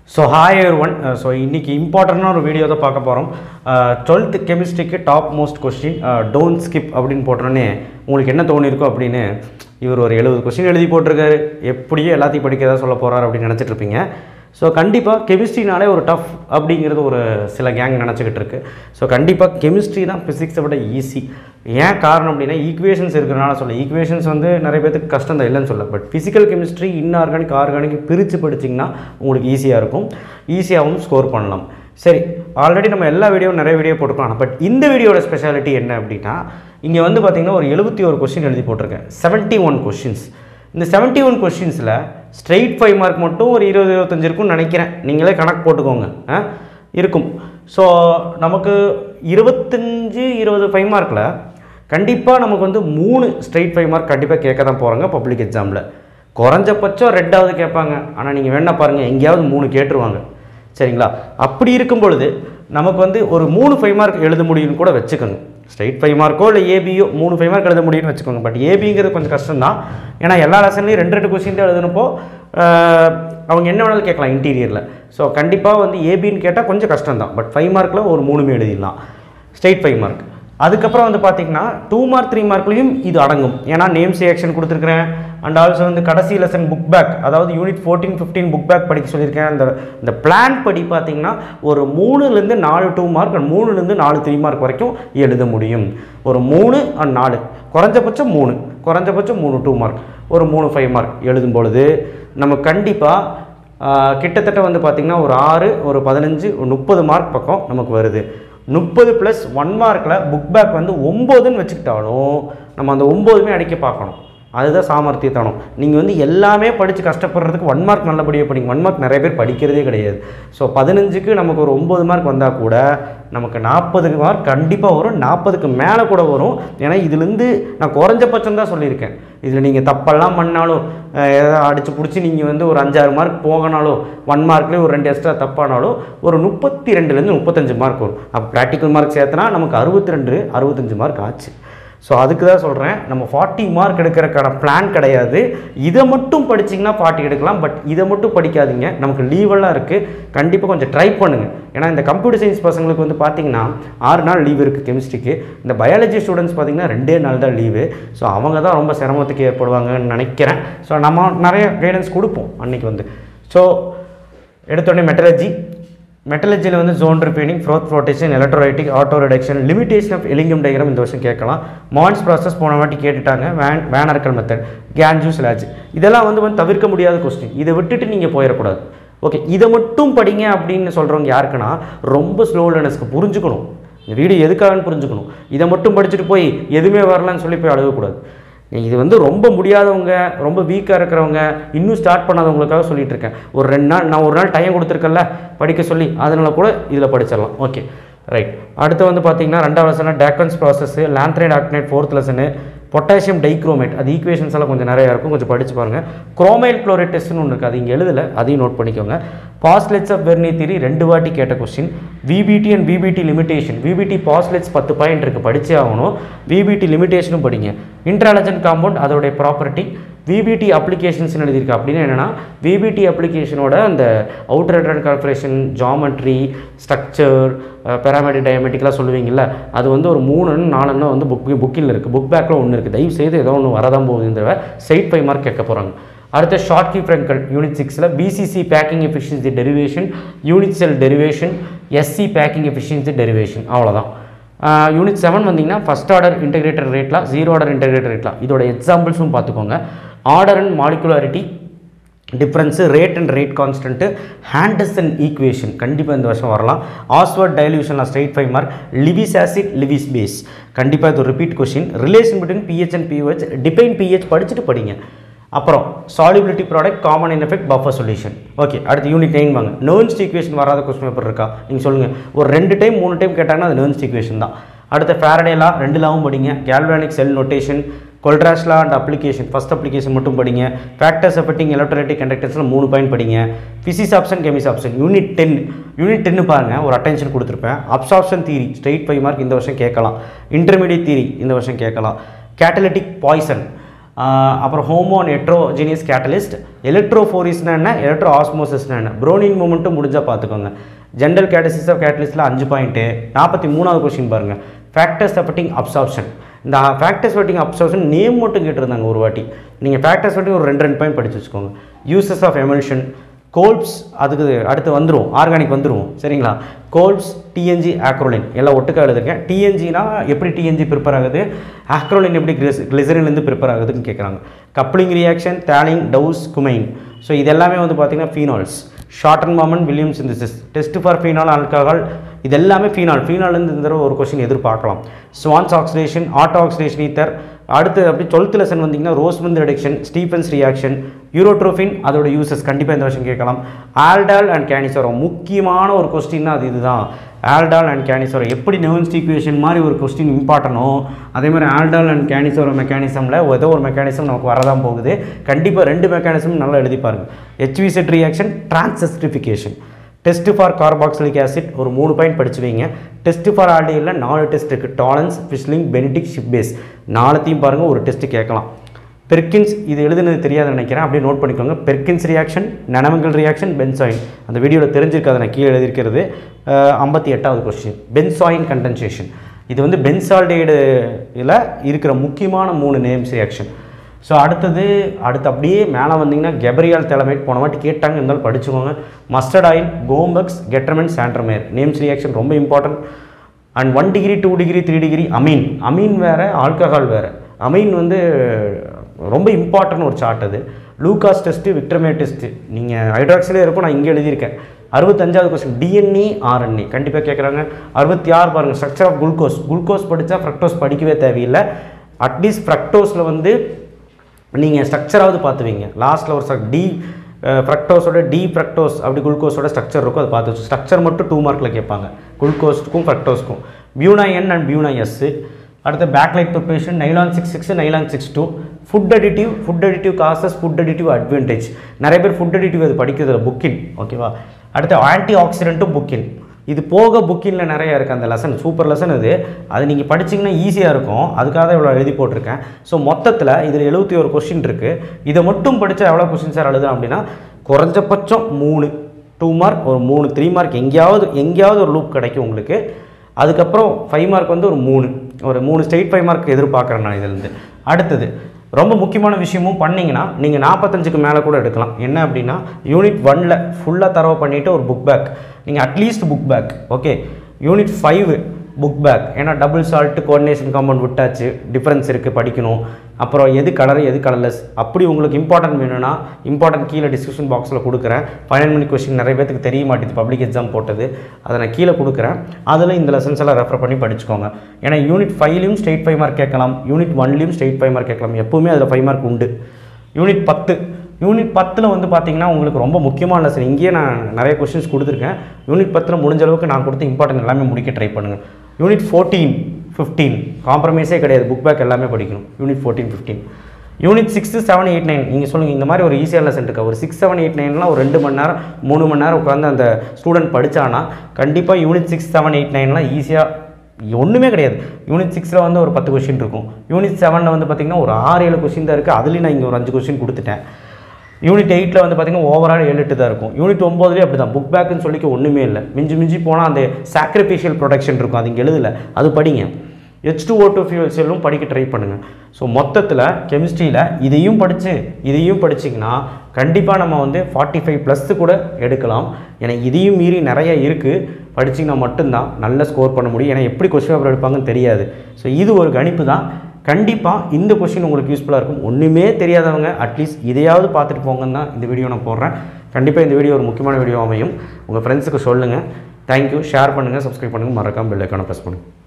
so hi one so இன்றைக்கி இம்பார்ட்டண்டான ஒரு வீடியோ தான் பார்க்க போகிறோம் டுவெல்த் கெமிஸ்ட்ரிக்கு top most question don't skip அப்படின்னு போட்டோன்னே உங்களுக்கு என்ன தோணிருக்கும் அப்படின்னு இவர் ஒரு எழுபது கொஸ்டின் எழுதி போட்டிருக்காரு எப்படியோ எல்லாத்தையும் படிக்கிறதா சொல்ல போகிறார் அப்படின்னு நினச்சிட்டு இருப்பீங்க ஸோ கண்டிப்பாக கெமிஸ்ட்ரினாலே ஒரு டஃப் அப்படிங்கிறது ஒரு சில கேங் நினச்சிக்கிட்டு இருக்கு ஸோ கண்டிப்பாக கெமிஸ்ட்ரி தான் ஃபிசிக்ஸை விட ஈஸி ஏன் காரணம் அப்படின்னா ஈக்குவேஷன்ஸ் இருக்கிறனால சொல்ல ஈக்குவேஷன்ஸ் வந்து நிறைய பேருக்கு கஷ்டம் தான் இல்லைன்னு சொல்ல but physical chemistry inorganic organic பிரித்து படிச்சிங்கன்னா உங்களுக்கு ஈஸியாக இருக்கும் ஈஸியாகவும் ஸ்கோர் பண்ணலாம் சரி ஆல்ரெடி நம்ம எல்லா வீடியோவும் நிறைய வீடியோ போட்டுருக்கலாம் பட் இந்த வீடியோட ஸ்பெஷாலிட்டி என்ன அப்படின்னா இங்கே வந்து பார்த்திங்கன்னா ஒரு எழுபத்தி ஒரு கொஸ்டின் எழுதி போட்டிருக்கேன் செவன்ட்டி ஒன் கொஸ்டின்ஸ் இந்த செவன்ட்டி ஒன் கொஸ்டின்ஸில் ஸ்ட்ரெயிட் ஃபைவ் மார்க் மட்டும் ஒரு இருபது இருபத்தஞ்சு இருக்கும்னு நினைக்கிறேன் நீங்களே கணக்கு போட்டுக்கோங்க ஆ இருக்கும் ஸோ நமக்கு இருபத்தஞ்சு இருபது ஃபைவ் மார்க்கில் கண்டிப்பாக நமக்கு வந்து மூணு ஸ்ட்ரெயிட் ஃபைவ் மார்க் கண்டிப்பாக கேட்க தான் போகிறாங்க பப்ளிக் எக்ஸாமில் குறைஞ்சபட்சம் ரெண்டாவது கேட்பாங்க ஆனால் நீங்கள் வேணா பாருங்கள் எங்கேயாவது மூணு கேட்டுருவாங்க சரிங்களா அப்படி இருக்கும் பொழுது நமக்கு வந்து ஒரு மூணு ஃபைவ் மார்க் எழுத முடியும்னு கூட வச்சுக்கோங்க ஸ்ட்ரைட் ஃபைவ் மார்க்கோ இல்லை ஏபியோ மூணு ஃபைவ் மார்க் எழுத முடியும்னு வச்சுக்கோங்க பட் ஏபிங்கிறது கொஞ்சம் கஷ்டம் தான் ஏன்னா எல்லா லெசன்லையும் ரெண்டு ரெண்டு கொஸ்டின் தான் எழுதுனப்போ ஆஹ், அவங்க என்ன வேணாலும் கேட்கலாம் இன்டீரியரில் ஸோ கண்டிப்பாக வந்து ஏபின்னு கேட்டால் கொஞ்சம் கஷ்டம் தான் பட் ஃபைவ் மார்க்கில் ஒரு மூணுமே எழுதிடலாம் ஸ்ட்ரெயிட் ஃபைவ் மார்க் அதுக்கப்புறம் வந்து பார்த்தீங்கன்னா டூ மார்க் த்ரீ மார்க்லேயும் இது அடங்கும் ஏன்னா நேம் ரியாக்ஷன் கொடுத்துருக்கிறேன் அண்ட் ஆல்சோ வந்து கடைசி லெசன் புக் பேக் அதாவது unit fourteen fifteen book back படிக்க சொல்லியிருக்கேன் அந்த இந்த பிளான் படி பார்த்தீங்கன்னா ஒரு மூணுலேருந்து நாலு டூ மார்க் அண்ட் மூணுலேருந்து நாலு த்ரீ மார்க் வரைக்கும் எழுத முடியும் ஒரு மூணு அண்ட் நாலு குறைஞ்சபட்சம் மூணு குறைஞ்சபட்சம் மூணு டூ மார்க் ஒரு மூணு ஃபைவ் மார்க் எழுதும் பொழுது நம்ம கண்டிப்பாக கிட்டத்தட்ட வந்து பார்த்திங்கன்னா ஒரு ஆறு ஒரு பதினஞ்சு ஒரு முப்பது மார்க் பக்கம் நமக்கு வருது முப்பது ப்ளஸ் ஒன் மார்க்கில் புக் பேக் வந்து ஒம்போதுன்னு வச்சுக்கிட்டாலும் நம்ம அந்த ஒம்போதுமே அடிக்க பார்க்கணும் அதுதான் சாமர்த்தியத்தனம் நீங்கள் வந்து எல்லாமே படித்து கஷ்டப்படுறதுக்கு ஒன் மார்க் நல்லபடியாக படிங்க ஒன் மார்க் நிறைய பேர் படிக்கிறதே கிடையாது ஸோ பதினஞ்சுக்கு நமக்கு ஒரு ஒம்பது மார்க் வந்தால் கூட நமக்கு நாற்பதுக்கு மார்க் கண்டிப்பாக வரும் நாற்பதுக்கு மேலே கூட வரும் ஏன்னா இதுலேருந்து நான் குறைஞ்சபட்சம் தான் சொல்லியிருக்கேன் இதில் நீங்கள் தப்பெல்லாம் பண்ணாலும் அஹ், ஏதாவது அடித்து பிடிச்சி நீங்கள் வந்து ஒரு அஞ்சாறு மார்க் போகனாலும் ஒன் மார்க்லேயே ஒரு ரெண்டு எக்ஸ்ட்ரா தப்பானாலும் ஒரு முப்பத்தி ரெண்டுலேருந்து முப்பத்தஞ்சு மார்க் வரும் அப்போ ப்ராக்டிக்கல் மார்க் சேர்த்தனா நமக்கு அறுபத்தி ரெண்டு அறுபத்தஞ்சு மார்க் ஆச்சு ஸோ அதுக்கு தான் சொல்கிறேன் நம்ம ஃபார்ட்டி மார்க் எடுக்கிறதுக்கான பிளான் கிடையாது இதை மட்டும் படிச்சிங்கன்னா ஃபார்ட்டி எடுக்கலாம் பட் இதை மட்டும் படிக்காதீங்க நமக்கு லீவெல்லாம் இருக்குது கண்டிப்பாக கொஞ்சம் ட்ரை பண்ணுங்கள் ஏன்னா இந்த கம்ப்யூட்டர் சயின்ஸ் பசங்களுக்கு வந்து பார்த்தீங்கன்னா ஆறு நாள் லீவ் இருக்குது கெமிஸ்ட்ரிக்கு இந்த பயாலஜி ஸ்டூடெண்ட்ஸ் பார்த்தீங்கன்னா ரெண்டே நாள் தான் லீவு ஸோ அவங்க தான் ரொம்ப சிரமத்துக்கு ஏற்படுவாங்கன்னு நினைக்கிறேன் ஸோ நம்ம நிறைய கைடன்ஸ் கொடுப்போம் அன்றைக்கி வந்து ஸோ எடுத்தோடனே மெட்டலஜி மெட்டலஜியில் வந்து zone refining froth flotation electrolytic auto reduction limitation of Ellingham diagram இந்த வருஷம் கேட்கலாம் மான்ஸ் ப்ராசஸ் போன வாட்டி கேட்டுட்டாங்க வேன் வேனர்கல் மெத்தட் கேன்ஜூஸ் லாஜ் இதெல்லாம் வந்து வந்து தவிர்க்க முடியாத கொஸ்டின் இதை விட்டுட்டு நீங்கள் போயிடக்கூடாது ஓகே இதை மட்டும் படிங்க அப்படின்னு சொல்கிறவங்க யாருக்குன்னா ரொம்ப ஸ்லோ லேர்னர்ஸ்க்கு புரிஞ்சுக்கணும் இந்த வீடியோ எதுக்காகன்னு புரிஞ்சுக்கணும் இதை மட்டும் படிச்சுட்டு போய் எதுவுமே வரலன்னு சொல்லி போய் அழுகக்கூடாது இது வந்து ரொம்ப முடியாதவங்க ரொம்ப வீக்காக இருக்கிறவங்க இன்னும் ஸ்டார்ட் பண்ணாதவங்களுக்காக சொல்லிட்டு இருக்கேன் ஒரு ரெண்டு நாள் நான் ஒரு நாள் டைம் கொடுத்துருக்கேன்ல படிக்க சொல்லி அதனால கூட இதில் படிச்சிடலாம் ஓகே ரைட் அடுத்து வந்து பார்த்தீங்கன்னா ரெண்டாவது லெசனாக Deacon's process lanthanide actinide fourth lesson potassium dichromate அது ஈக்குவேஷன்ஸ் எல்லாம் கொஞ்சம் நிறையா இருக்கும் கொஞ்சம் படிச்சு பாருங்கள் குரோமைல் குளோரைட் டெஸ்ட்னு ஒன்று இருக்குது அது இங்கே எழுதலை அதையும் நோட் பண்ணிக்கோங்க பாஸ்லெட்ஸ் ஆஃப் வெர்னி திரி ரெண்டு வாட்டி கேட்ட question VBT and VBT limitation VBT postulates பத்து பாயிண்ட் இருக்குது படிச்சே ஆகணும் விபிடி லிமிடேஷனும் படிங்க இன்ட்ராலஜன் காம்பவுண்ட் அதோடைய ப்ராப்பர்ட்டி விபிடி அப்ளிகேஷன்ஸ் எழுதியிருக்கு அப்படின்னு என்னென்னா விபிடி அப்ளிகேஷனோட அந்த அவுட்டர் ஹெட்ரன் கார்பரேஷன் ஜாமெட்ரி ஸ்ட்ரக்சர் பேராமெட்ரிக் டயமெட்டிக்லாம் சொல்லுவீங்கல்ல அது வந்து ஒரு மூணு நாலுன்னா வந்து புக் புக்கில் இருக்குது புக் பேக்கில் ஒன்று இருக்குது தயவு செய்து ஏதோ ஒன்று வரதான் போகுது இந்த சைட் ஃபைவ் மார்க் கேட்க போகிறாங்க அடுத்த ஷார்ட் கீ ஃப்ரெங்கல் யூனிட் சிக்ஸில் BCC packing efficiency derivation unit cell derivation SC packing efficiency derivation அவ்வளோதான் யூனிட் செவன் வந்தீங்கன்னா ஃபஸ்ட் ஆர்டர் இன்டெகிரேட்டர் ரேட்லாம் ஜீரோ ஆர்டர் இன்டெகிரேட்டர் ரேட்லாம் இதோட எக்ஸாம்பிள்ஸும் பார்த்துக்கோங்க order and molecularity difference rate and rate constant Henderson equation கண்டிப்பாக இந்த வருஷம் வரலாம் ஆஸ்வர்ட் டைல்யூஷனில் straight five mark Lewis acid Lewis base கண்டிப்பாக இது ஒரு repeat question relation between pH and pH define pH படிச்சுட்டு படிங்க அப்புறம் solubility product common ion effect buffer solution okay அடுத்து யூனிட் நைன் வாங்க நேர்ன்ஸ்ட் ஈக்குவேஷன் வராத கொஸ்டின் பேப்பர் இருக்கா நீங்கள் சொல்லுங்கள் ஒரு ரெண்டு டைம் மூணு டைம் கேட்டாங்கன்னா அது நேர்ன்ஸ்ட் ஈக்குவேஷன் தான் அடுத்த ஃபேரடேலா ரெண்டு லாவும் படிங்க galvanic cell notation Kohlrausch law and application first application மட்டும் படிங்க ஃபேக்டர்ஸ் அஃபெக்டிங் எலக்ட்ரோலைட்டிக் கண்டக்டர்ஸில் மூணு பாயிண்ட் படிங்க ஃபிசிக்ஸ் ஆப்ஷன் கெமிஸ் ஆப்ஷன் யூனிட் டென் யூனிட் டென்னு பாருங்கள் ஒரு அட்டென்ஷன் கொடுத்துருப்பேன் adsorption theory straight five mark இந்த வருஷம் கேட்கலாம் இன்டர்மீடியட் தீரி இந்த வருஷம் கேட்கலாம் கேட்டலிட்டிக் பாய்சன் ஆஹ் அப்புறம் ஹோமோ அண்ட் ஹெட்ரோஜீனியஸ் கேட்டலிஸ்ட் எலக்ட்ரோஃபோரிஸ்னா என்ன எலக்ட்ரோ ஆஸ்மோசிஸ்னா என்ன ப்ரோனின் மூமெண்ட்டும் முடிஞ்சால் பார்த்துக்கோங்க ஜென்ரல் கேட்டசிஸ் ஆஃப் கேட்டலிஸ்ட்டில் அஞ்சு பாயிண்ட்டு நாற்பத்தி மூணாவது கொஸ்டின் பாருங்கள் ஃபேக்டர்ஸ் அஃபெக்டிங் அப்சார்ப்ஷன் இந்த ஃபேக்டர்ஸ் அஃபெக்டிங் அப்சார்ப்ஷன் நேம் மட்டும் கேட்டிருந்தாங்க ஒரு வாட்டி நீங்கள் ஃபேக்டர்ஸ் பற்றி ஒரு ரெண்டு ரெண்டு பாயிண்ட் படிச்சு வச்சுக்கோங்க யூசஸ் ஆஃப் எமல்ஷன் கோல்ப்ஸ் அதுக்கு அடுத்து வந்துடும் ஆர்கானிக் வந்துடும் சரிங்களா கோல்ப்ஸ் டிஎன்ஜி ஆக்ரோலின் எல்லாம் ஒட்டுக்கா எழுதுருக்கேன் டிஎன்ஜினா எப்படி டிஎன்ஜி ப்ரிப்பேர் ஆகுது ஆக்ரோலின் எப்படி கிளிஸ் கிளிசரின்லேருந்து ப்ரிப்பேர் ஆகுதுன்னு கேட்குறாங்க கப்ளிங் ரியாக்ஷன் டேலிங் டவுஸ் குமைன் ஸோ இது எல்லாமே வந்து பார்த்தீங்கன்னா phenols Schotten Baumann William synthesis test for phenol alcohol இது எல்லாமே ஃபீனால் ஃபீனால்லேருந்து இந்த தடவை ஒரு கொஸ்டின் எதிர்பார்க்கலாம் Swern's oxidation auto oxidation ether அடுத்து அப்படி டுவெல்த் லெசன் வந்தீங்கன்னா Rosenmund reduction Stephen's reaction urotropine அதோட யூசஸ் கண்டிப்பாக இந்த வருஷம் கேட்கலாம் ஆல்டால் அண்ட் கேனிசோரோ முக்கியமான ஒரு கொஸ்டின்னா அது இதுதான் ஆல்டால் அண்ட் கேனிசோரோ எப்படி நெவன்ஸ்ட் ஈக்குவேஷன் மாதிரி ஒரு கொஸ்டின் இம்பார்ட்டனோ அதே மாதிரி ஆல்டால் அண்ட் கேனிசோரோ மெக்கானிசமில் ஏதோ ஒரு மெக்கானிசம் நமக்கு வரதான் போகுது கண்டிப்பாக ரெண்டு மெக்கானிசம் நல்லா எழுதி பாருங்க HV Z reaction transesterification test for carboxylic acid ஒரு மூணு பாயிண்ட் படிச்சு வைங்க டெஸ்ட் ஃபார் ஆல்டியில் நாலு டெஸ்ட் இருக்குது Tollens Fehling Benedict Schiff base நாலுத்தையும் பாருங்கள் ஒரு டெஸ்ட் கேட்கலாம் பெர்கின்ஸ் இது எழுதுனது தெரியாதுன்னு நினைக்கிறேன் அப்படியே நோட் பண்ணிக்கோங்க Perkin's reaction Knoevenagel reaction benzoin அந்த வீடியோவில் தெரிஞ்சிருக்காது நான் கீழே எழுதியிருக்கிறது ஐம்பத்தி எட்டாவது கொஸ்டின் பென்சாயின் கண்டென்சேஷன் இது வந்து பென்சால்டேடில் இருக்கிற முக்கியமான மூணு நேம்ஸ் ரியாக்ஷன் ஸோ அடுத்தது அடுத்து அப்படியே மேலே வந்தீங்கன்னா கெபரியால் தலைமைட் போன வாட்டி கேட்டாங்க இருந்தாலும் படிச்சுக்கோங்க mustard oil Gomberg's Gattermann Sandmeyer names reaction ரொம்ப important and one degree two degree three degree amine amine வேறு ஆல்கஹால் வேறு அமீன் வந்து ரொம்ப இம்பார்ட்டன்ட் ஒரு சார்ட் அது லூகாஸ் டெஸ்ட்டு விக்டமே டெஸ்ட்டு நீங்கள் ஹைட்ராக்சிலே இருக்கும் நான் இங்கே எழுதியிருக்கேன் அறுபத்தஞ்சாவது கொஸ்டின் டிஎன்ஏ ஆர்என்ஏ கண்டிப்பாக கேட்குறாங்க அறுபத்தி ஆறு பாருங்கள் ஸ்ட்ரக்சர் ஆஃப் குளுக்கோஸ் குளுக்கோஸ் படித்தா ஃப்ரக்டோஸ் படிக்கவே தேவையில்லை அட்லீஸ்ட் ஃப்ரக்டோஸில் வந்து நீங்கள் ஸ்ட்ரக்சராவது பார்த்துவீங்க லாஸ்ட்டில் ஒரு ஸ்ட்ரக் டி ஃப்ரக்டோஸோட டி ஃப்ரக்டோஸ் அப்படி குளுக்கோஸோட ஸ்ட்ரக்சர் இருக்கும் அதை பார்த்து ஸ்ட்ரக்சர் மட்டும் டூ மார்க்கில் கேட்பாங்க குளுக்கோஸ்க்கும் ஃப்ரக்டோஸ்க்கும் Buna N and Buna S அடுத்து bakelite preparation nylon six six nylon six two food additive food additive causes food additive advantage நிறைய பேர் ஃபுட் அடிட்டிவ் அது படிக்கிறதுல புக்கின் ஓகேவா அடுத்து ஆன்டி ஆக்சிடென்ட்டும் புக்கின் இது போக புக்கிங்கில் நிறைய இருக்குது அந்த லெசன் சூப்பர் லெசன் இது அது நீங்கள் படிச்சிங்கன்னா ஈஸியாக இருக்கும் அதுக்காக தான் இவ்வளோ எழுதி போட்டிருக்கேன் ஸோ மொத்தத்தில் இதில் எழுபத்தி ஒரு கொஸ்டின் இருக்குது இதை மட்டும் படித்தா எவ்வளோ கொஸ்டின் சார் எழுதலாம் அப்படின்னா குறைஞ்சபட்சம் மூணு டூ மார்க் ஒரு மூணு த்ரீ மார்க் எங்கேயாவது எங்கேயாவது ஒரு லூப் கிடைக்கும் உங்களுக்கு அதுக்கப்புறம் ஃபைவ் மார்க் வந்து ஒரு மூணு ஒரு மூணு ஸ்டேட் ஃபைவ் மார்க் எதிர்பார்க்குறேன் நான் இதுலேருந்து அடுத்தது ரொம்ப முக்கியமான விஷயமும் பண்ணிங்கன்னா நீங்கள் நாற்பத்தஞ்சுக்கு மேலே கூட எடுக்கலாம் என்ன அப்படின்னா யூனிட் ஒனில் ஃபுல்லாக தரவு பண்ணிவிட்டு ஒரு புக் பேக் நீங்கள் at least book back okay unit five book back ஏன்னா டபுள் சால்ட்டு கோஆர்டினேஷன் காம்பவுண்ட் விட்டாச்சு டிஃப்ரென்ஸ் இருக்குது படிக்கணும் அப்புறம் எது கலர் எது கலர்லெஸ் அப்படி உங்களுக்கு இம்பார்ட்டன்ட் வேணும்னா இம்பார்ட்டன்ட் கீழே டிஸ்கிரிப்ஷன் பாக்ஸில் கொடுக்குறேன் ஃபைனல் மணி கொஸ்டின் நிறைய பேத்துக்கு தெரிய மாட்டேது பப்ளிக் எக்ஸாம் போட்டது அதை நான் கீழே கொடுக்குறேன் அதில் இந்த லெசன்ஸ் எல்லாம் ரெஃபர் பண்ணி படிச்சுக்கோங்க ஏன்னா யூனிட் ஃபைவ்லையும் ஸ்டேட் ஃபைவ் மார்க் கேட்கலாம் யூனிட் ஒன்லையும் ஸ்டேட் ஃபைவ் மார்க் கேட்கலாம் எப்பவுமே அதில் ஃபைவ் மார்க் உண்டு யூனிட் பத்து யூனிட் பத்தில் வந்து பார்த்தீங்கன்னா உங்களுக்கு ரொம்ப முக்கியமான லெசன் இங்கேயே நான் நிறைய கொஸ்டின்ஸ் கொடுத்துருக்கேன் யூனிட் பத்தில் முடிஞ்ச அளவுக்கு நான் கொடுத்த இம்பார்ட்டன்ட் எல்லாமே முடிக்க ட்ரை பண்ணுங்கள் யூனிட் ஃபோர்டீன் ஃபிஃப்டீன் காம்ப்ரமைஸே கிடையாது புக் பேக் எல்லாமே படிக்கணும் unit fourteen fifteen unit sixth seven eight nine நீங்கள் சொல்லுங்கள் இந்த மாதிரி ஒரு ஈஸியான லெசன் இருக்கா ஒரு சிக்ஸ் செவன் எயிட் நைன்லாம் ஒரு ரெண்டு மணி நேரம் மூணு மணி நேரம் உட்காந்து அந்த ஸ்டூடெண்ட் படித்தானா கண்டிப்பாக யூனிட் சிக்ஸ் செவன் எயிட் நைன்லாம் ஈஸியாக ஒன்றுமே கிடையாது யூனிட் சிக்ஸில் வந்து ஒரு பத்து கொஷின் இருக்கும் யூனிட் செவனில் வந்து பார்த்திங்கன்னா ஒரு ஆறு ஏழு கொஷின் தான் இருக்குது அதுலேயும் நான் இங்கே ஒரு அஞ்சு கொஷின் கொடுத்துட்டேன் யூனிட் எயிட்டில் வந்து பார்த்திங்கன்னா ஓவரால் ஏழு எட்டு தான் இருக்கும் யூனிட் ஒம்போதுலேயே அப்படி தான் புக் பேக்குன்னு சொல்லிக்க ஒன்றுமே இல்லை மிஞ்சி மிஞ்சி போனால் அந்த சாக்ரிஃபிஷியல் ப்ரொடக்ஷன் இருக்கும் அது இங்கே எழுதலை அது படிங்க H two O two fuel செல்லும் படிக்க ட்ரை பண்ணுங்கள் ஸோ மொத்தத்தில் கெமிஸ்ட்ரியில் இதையும் படித்து இதையும் படிச்சிங்கன்னா கண்டிப்பாக நம்ம வந்து ஃபார்ட்டி ஃபைவ் ப்ளஸ்ஸு கூட எடுக்கலாம் ஏன்னா இதையும் மீறி நிறைய இருக்குது படிச்சிங்கன்னா மட்டும்தான் நல்ல ஸ்கோர் பண்ண முடியும் ஏன்னா எப்படி கொஸ்டின் பேப்பர் எடுப்பாங்கன்னு தெரியாது ஸோ இது ஒரு கணிப்பு தான் கண்டிப்பாக இந்த கொஸ்டின் உங்களுக்கு யூஸ்ஃபுல்லாக இருக்கும் ஒன்றுமே தெரியாதவங்க அட்லீஸ்ட் இதையாவது பார்த்துட்டு போங்கன்னு தான் இந்த வீடியோ நான் போடுறேன் கண்டிப்பாக இந்த வீடியோ ஒரு முக்கியமான வீடியோ அமையும் உங்கள் ஃப்ரெண்ட்ஸுக்கு சொல்லுங்கள் தேங்க்யூ ஷேர் பண்ணுங்கள் சப்ஸ்கிரைப் பண்ணுங்கள் மறக்காமல் பெல் ஐக்கானை ப்ரெஸ் பண்ணுங்கள்